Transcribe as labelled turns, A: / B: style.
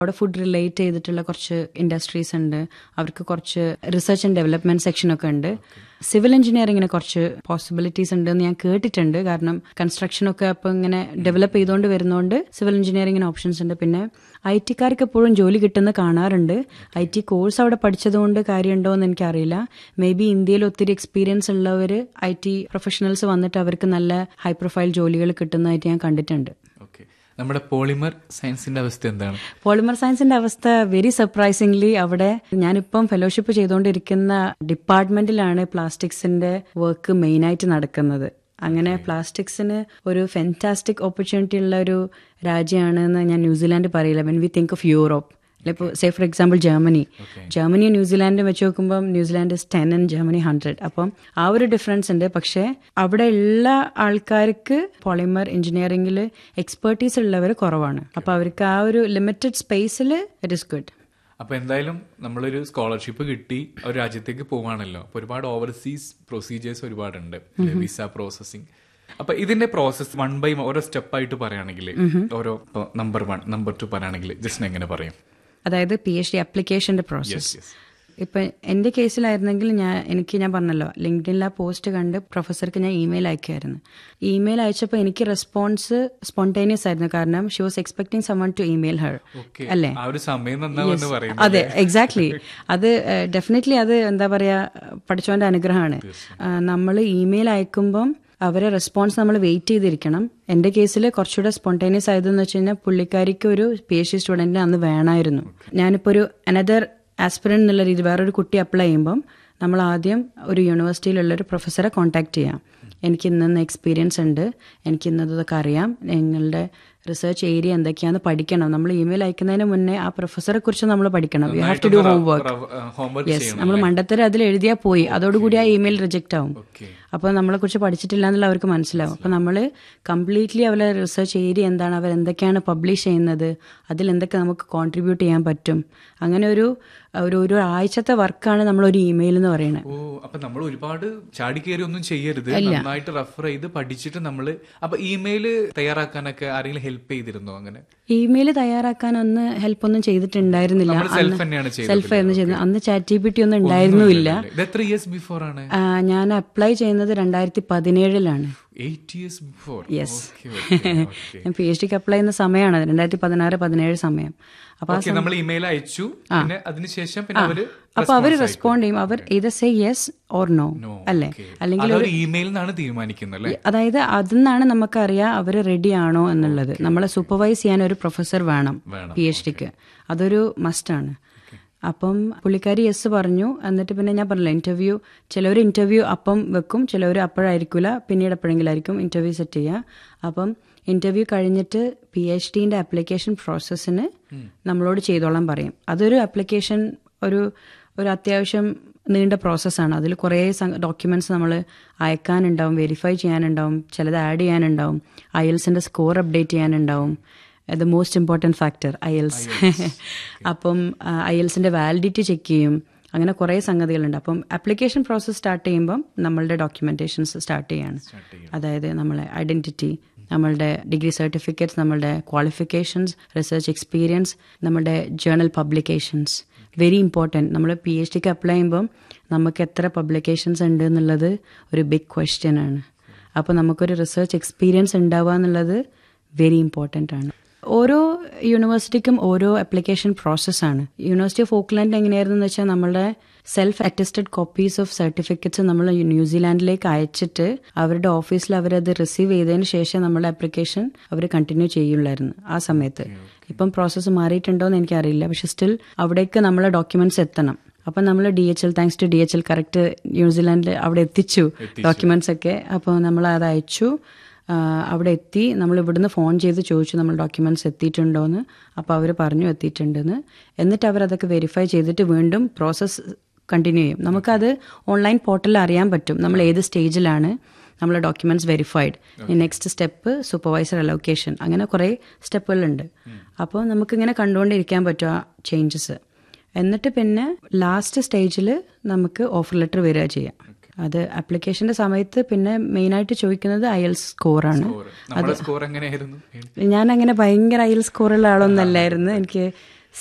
A: അവിടെ food relate ചെയ്തിട്ടുള്ള കുറച്ച് ഇൻഡസ്ട്രീസ് ഉണ്ട് അവർക്ക് കുറച്ച് റിസർച്ച് ആൻഡ് ഡെവലപ്മെന്റ് സെക്ഷനൊക്കെ ഉണ്ട് സിവിൽ എഞ്ചിനീയറിങ്ങിന് കുറച്ച് പോസിബിലിറ്റീസ് ഉണ്ട് എന്ന് ഞാൻ കേട്ടിട്ടുണ്ട് കാരണം കൺസ്ട്രക്ഷൻ ഒക്കെ അപ്പോൾ ഇങ്ങനെ ഡെവലപ്പ് ചെയ്തുകൊണ്ട് വരുന്നതുകൊണ്ട് സിവിൽ എഞ്ചിനീയറിങ്ങിന് ഓപ്ഷൻസ് ഉണ്ട് പിന്നെ ഐ ടിക്കാർക്ക് എപ്പോഴും ജോലി കിട്ടുന്ന കാണാറുണ്ട് ഐ ടി കോഴ്സ് അവിടെ പഠിച്ചതുകൊണ്ട് കാര്യമുണ്ടോ എന്ന് എനിക്കറിയില്ല മേ ബി ഇന്ത്യയിൽ ഒത്തിരി എക്സ്പീരിയൻസ് ഉള്ളവർ ഐ ടി പ്രൊഫഷണൽസ് വന്നിട്ട് അവർക്ക് നല്ല ഹൈ പ്രൊഫൈൽ ജോലികൾ കിട്ടുന്നതായിട്ട് ഞാൻ കണ്ടിട്ടുണ്ട്
B: ഓക്കെ നമ്മുടെ പോളിമർ സയൻസിന്റെ അവസ്ഥ എന്താണ്
A: പോളിമർ സയൻസിന്റെ അവസ്ഥ വെരി സർപ്രൈസിംഗ്ലി അവിടെ ഞാനിപ്പം ഫെലോഷിപ്പ് ചെയ്തുകൊണ്ടിരിക്കുന്ന ഡിപ്പാർട്ട്മെന്റിലാണ് പ്ലാസ്റ്റിക്സിന്റെ വർക്ക് മെയിൻ ആയിട്ട് നടക്കുന്നത് അങ്ങനെ പ്ലാസ്റ്റിക്സിന് ഒരു ഫെന്റാസ്റ്റിക് ഓപ്പർച്യൂണിറ്റി ഉള്ള ഒരു രാജ്യമാണെന്ന് ഞാൻ ന്യൂസിലാൻഡ് പറയില്ല when we think of Europe ഇപ്പോൾ സേ ഫോർ എക്സാമ്പിൾ ജർമ്മനി ജർമ്മനിയും ന്യൂസിലാൻഡും വെച്ച് നോക്കുമ്പോൾ New Zealand is ten and Germany hundred അപ്പം ആ ഒരു ഡിഫറൻസ് ഉണ്ട് പക്ഷേ അവിടെ ഉള്ള ആൾക്കാർക്ക് പോളിമർ എഞ്ചിനീയറിംഗിൽ എക്സ്പേർട്ടീസ് ഉള്ളവർ കുറവാണ് അപ്പോൾ അവർക്ക് ആ ഒരു ലിമിറ്റഡ് സ്പേസിൽ ഇറ്റ് ഇസ് ഗുഡ്
B: അപ്പൊ എന്തായാലും നമ്മളൊരു സ്കോളർഷിപ്പ് കിട്ടി ഒരു രാജ്യത്തേക്ക് പോവാണല്ലോ അപ്പൊ ഒരുപാട് ഓവർസീസ് പ്രൊസീജിയേഴ്സ് ഒരുപാടുണ്ട് വിസ പ്രോസസ്സിംഗ് അപ്പൊ ഇതിന്റെ പ്രോസസ് വൺ ബൈ ഓരോ സ്റ്റെപ്പ് ആയിട്ട് പറയുകയാണെങ്കിൽ ഓരോ നമ്പർ വൺ നമ്പർ ടു പറയുകയാണെങ്കിൽ ജസ്റ്റ് എങ്ങനെ പറയും
A: അതായത് പി എച്ച് ഡി അപ്ലിക്കേഷന്റെ പ്രോസസ്സ്
B: yes.
A: ഇപ്പൊ എന്റെ കേസിലായിരുന്നെങ്കിൽ ഞാൻ എനിക്ക് ഞാൻ പറഞ്ഞല്ലോ ലിങ്ക്ഡിനിൽ ആ പോസ്റ്റ് കണ്ട് പ്രൊഫസർക്ക് ഞാൻ ഇമെയിൽ അയക്കുമായിരുന്നു ഇമെയിൽ അയച്ചപ്പോൾ എനിക്ക് റെസ്പോൺസ് സ്പോണ്ടേനിയസ് ആയിരുന്നു കാരണം she was expecting someone to email her
B: Okay.
A: അല്ലേ
B: ആ ഒരു സമയം നന്നാവെന്ന് പറയുന്നത്
A: അതെ എക്സാക്ട്ലി അത് ഡെഫിനറ്റ്ലി അത് എന്താ പറയാ പഠിച്ചോന്റെ അനുഗ്രഹമാണ് നമ്മൾ ഇമെയിൽ അയക്കുമ്പം അവരെ റെസ്പോൺസ് നമ്മൾ വെയിറ്റ് ചെയ്തിരിക്കണം എന്റെ കേസിൽ കുറച്ചുകൂടെ സ്പോണ്ടേനിയസ് ആയതെന്ന് വെച്ച് കഴിഞ്ഞാൽ പുള്ളിക്കാരിക്ക് ഒരു പി എച്ച് ഡി സ്റ്റുഡന്റിനെ അന്ന് വേണമായിരുന്നു ഞാനിപ്പോൾ ഒരു അനദർ ആസ്പിറന്റ് എന്നുള്ള രീതി വേറൊരു കുട്ടി അപ്ലൈ ചെയ്യുമ്പം നമ്മൾ ആദ്യം ഒരു യൂണിവേഴ്സിറ്റിയിലുള്ള ഒരു പ്രൊഫസറെ കോൺടാക്ട് ചെയ്യാം എനിക്ക് ഇന്ന എക്സ്പീരിയൻസ് ഉണ്ട് എനിക്ക് ഇന്നതൊക്കെ അറിയാം നിങ്ങളുടെ റിസർച്ച് ഏരിയ എന്തൊക്കെയാണെന്ന് പഠിക്കണം നമ്മൾ ഇമെയിൽ അയക്കുന്നതിന് മുന്നേ ആ പ്രൊഫസറെ കുറിച്ച് നമ്മൾ പഠിക്കണം you have to do homework
B: homework
A: yes നമ്മൾ മണ്ടത്തരം അതിൽ എഴുതിയാൽ പോയി അതോടുകൂടി ആ ഇമെയിൽ റിജക്റ്റ് ആവും
B: ഓക്കെ
A: അപ്പോൾ നമ്മളെ കുറിച്ച് പഠിച്ചിട്ടില്ല എന്നുള്ള അവർക്ക് മനസ്സിലാവും അപ്പോൾ നമ്മൾ കംപ്ലീറ്റ്ലി അവരെ റിസർച്ച് ഏരിയ എന്താണ് അവർ എന്തൊക്കെയാണ് പബ്ലിഷ് ചെയ്യുന്നത് അതിൽ എന്തൊക്കെ നമുക്ക് കോൺട്രിബ്യൂട്ട് ചെയ്യാൻ പറ്റും അങ്ങനെ ഒരു ഒരു ഒരു ആഴ്ചത്തെ വർക്കാണ് നമ്മൾ ഒരു ഇമെയിൽ എന്ന് പറയുന്നത്
B: ഓ അപ്പൊ നമ്മൾ ഒരുപാട് ചാടിക്കേറി ഒന്നും ചെയ്യരുത് നന്നായിട്ട് റെഫർ ചെയ്ത് പഠിച്ചിട്ട് നമ്മൾ അപ്പൊ ഇമെയിൽ തയ്യാറാക്കാനൊക്കെ ആരെങ്കിലും ഹെൽപ്പ് ചെയ്തിരുന്നോ അങ്ങനെ
A: ഇമെയിൽ തയ്യാറാക്കാൻ അന്ന് ഹെൽപ്പ് ഒന്നും ചെയ്തിട്ടുണ്ടായിരുന്നില്ല
B: നമ്മൾ സെൽഫ് തന്നെയാണ് ചെയ്തത്
A: സെൽഫ് ആയിരുന്നു ചെയ്യുന്നത് അന്ന് ചാറ്റ് ജി പി ടി ഒന്നും ഉണ്ടായിരുന്നില്ല
B: ഇത് എത്ര ഇയേഴ്സ് ബിഫോർ ആണ്
A: ആ, ഞാൻ അപ്ലൈ ചെയ്യുന്നത് രണ്ടായിരത്തി പതിനേഴിലാണ്
B: എയ്റ്റ് ഇയേഴ്സ് ബിഫോർ
A: യെസ് ഞാൻ പി എച്ച് ഡിക്ക് അപ്ലൈ ചെയ്യുന്ന സമയമാണ് രണ്ടായിരത്തി പതിനാറ് പതിനേഴ് സമയം അപ്പൊ ആ
B: ഓക്കെ നമ്മൾ ഇമെയിൽ അയച്ചു പിന്നെ അതിനുശേഷം പിന്നെ അവര്
A: അപ്പൊ അവർ റെസ്പോണ്ട് ചെയ്യും അവർ ഇത് സേ യെസ് ഓർ നോ അല്ലേ അല്ലെങ്കിൽ
B: അതൊരു ഇമെയിൽ നിന്നാണ് തീരുമാനിക്കുന്നത് അല്ലേ
A: അതായത് അതിന്നാണ് നമുക്കറിയാം അവർ റെഡി ആണോ എന്നുള്ളത് നമ്മളെ സൂപ്പർവൈസ് ചെയ്യാൻ ഒരു പ്രൊഫസർ വേണം
B: വേണം.
A: പി എച്ച് ഡിക്ക് അതൊരു മസ്റ്റാണ് അപ്പം പുള്ളിക്കാരി യെസ് പറഞ്ഞു എന്നിട്ട് പിന്നെ ഞാൻ പറഞ്ഞില്ല ഇന്റർവ്യൂ ചിലവർ ഇന്റർവ്യൂ അപ്പം വെക്കും ചിലവർ അപ്പോഴായിരിക്കില്ല പിന്നീട് എപ്പോഴെങ്കിലും ആയിരിക്കും ഇന്റർവ്യൂ സെറ്റ് ചെയ്യുക അപ്പം ഇന്റർവ്യൂ കഴിഞ്ഞിട്ട് പി എച്ച് ഡിന്റെ ആപ്ലിക്കേഷൻ പ്രോസസ്സിന് നമ്മളോട് ചെയ്തോളാൻ പറയും അതൊരു ആപ്ലിക്കേഷൻ ഒരു ഒരു അത്യാവശ്യം നീണ്ട പ്രോസസ്സാണ് അതിൽ കുറേ ഡോക്യുമെന്റ്സ് നമ്മൾ അയക്കാനുണ്ടാവും വെരിഫൈ ചെയ്യാനുണ്ടാവും ചിലത് ആഡ് ചെയ്യാനുണ്ടാവും അയൽസിന്റെ സ്കോർ അപ്ഡേറ്റ് ചെയ്യാനുണ്ടാവും the most important factor IELTS അപ്പം അയൽസിന്റെ വാലിഡിറ്റി ചെക്ക് ചെയ്യും അങ്ങനെ കുറേ സംഗതികളുണ്ട് അപ്പം ആപ്ലിക്കേഷൻ പ്രോസസ്സ് സ്റ്റാർട്ട് ചെയ്യുമ്പം നമ്മളുടെ ഡോക്യുമെന്റേഷൻസ് സ്റ്റാർട്ട് ചെയ്യാണ് അതായത് നമ്മളെ ഐഡന്റിറ്റി നമ്മളുടെ ഡിഗ്രി സർട്ടിഫിക്കറ്റ്സ് നമ്മളുടെ ക്വാളിഫിക്കേഷൻസ് റിസർച്ച് എക്സ്പീരിയൻസ് നമ്മുടെ ജേർണൽ പബ്ലിക്കേഷൻസ് വെരി ഇമ്പോർട്ടൻറ്റ് നമ്മൾ പി എച്ച് ഡിക്ക് അപ്ലൈ ചെയ്യുമ്പം നമുക്ക് എത്ര പബ്ലിക്കേഷൻസ് ഉണ്ട് എന്നുള്ളത് ഒരു ബിഗ് ക്വസ്റ്റ്യൻ ആണ് അപ്പോൾ നമുക്കൊരു റിസർച്ച് എക്സ്പീരിയൻസ് ഉണ്ടാവുക എന്നുള്ളത് വെരി ഇമ്പോർട്ടൻ്റ് ആണ് ഓരോ യൂണിവേഴ്സിറ്റിക്കും ഓരോ അപ്ലിക്കേഷൻ പ്രോസസ്സാണ് യൂണിവേഴ്സിറ്റി ഓഫ് ഓക്ലാൻഡ് എങ്ങനെയായിരുന്നു എന്ന് വെച്ചാൽ നമ്മുടെ self attested copies of certificates നമ്മൾ ന്യൂസിലാൻഡിലേക്ക് അയച്ചിട്ട് അവരുടെ ഓഫീസിൽ അവരത് റിസീവ് ചെയ്തതിന് ശേഷം നമ്മുടെ ആപ്ലിക്കേഷൻ അവർ കണ്ടിന്യൂ ചെയ്യുള്ളായിരുന്നു ആ സമയത്ത് ഇപ്പം പ്രോസസ്സ് മാറിയിട്ടുണ്ടോ എന്ന് എനിക്കറിയില്ല പക്ഷെ സ്റ്റിൽ അവിടേക്ക് നമ്മളെ ഡോക്യുമെന്റ്സ് എത്തണം അപ്പം നമ്മൾ D H L thanks to D H L correct ന്യൂസിലാൻഡിൽ അവിടെ എത്തിച്ചു ഡോക്യുമെന്റ്സ് ഒക്കെ അപ്പോൾ നമ്മൾ അത് അയച്ചു ആ, അവിടെ എത്തി നമ്മൾ ഇവിടുന്ന് ഫോൺ ചെയ്ത് ചോദിച്ചു നമ്മൾ ഡോക്യുമെന്റ്സ് എത്തിയിട്ടുണ്ടോ എന്ന് അപ്പോൾ അവർ പറഞ്ഞു എത്തിയിട്ടുണ്ടെന്ന് എന്നിട്ട് അവർ അതൊക്കെ വെരിഫൈ ചെയ്തിട്ട് വീണ്ടും പ്രോസസ്സ് കണ്ടിന്യൂ ചെയ്യും നമുക്കത് ഓൺലൈൻ പോർട്ടലിൽ അറിയാൻ പറ്റും നമ്മൾ ഏത് സ്റ്റേജിലാണ് നമ്മളെ documents verified next step supervisor allocation അങ്ങനെ കുറേ സ്റ്റെപ്പുകളുണ്ട് അപ്പോൾ നമുക്കിങ്ങനെ കണ്ടുകൊണ്ടിരിക്കാൻ പറ്റും ആ ചേഞ്ചസ് എന്നിട്ട് പിന്നെ ലാസ്റ്റ് സ്റ്റേജിൽ നമുക്ക് ഓഫർ ലെറ്റർ വരിക ചെയ്യാം അത് ആപ്ലിക്കേഷന്റെ സമയത്ത് പിന്നെ മെയിനായിട്ട് ചോദിക്കുന്നത് അയൽ സ്കോറാണ്
B: നമ്മുടെ സ്കോർ എങ്ങനെയായിരുന്നു
A: ഞാൻ അങ്ങനെ ഭയങ്കര അയൽ സ്കോറുള്ള ആളൊന്നല്ലായിരുന്നു എനിക്ക്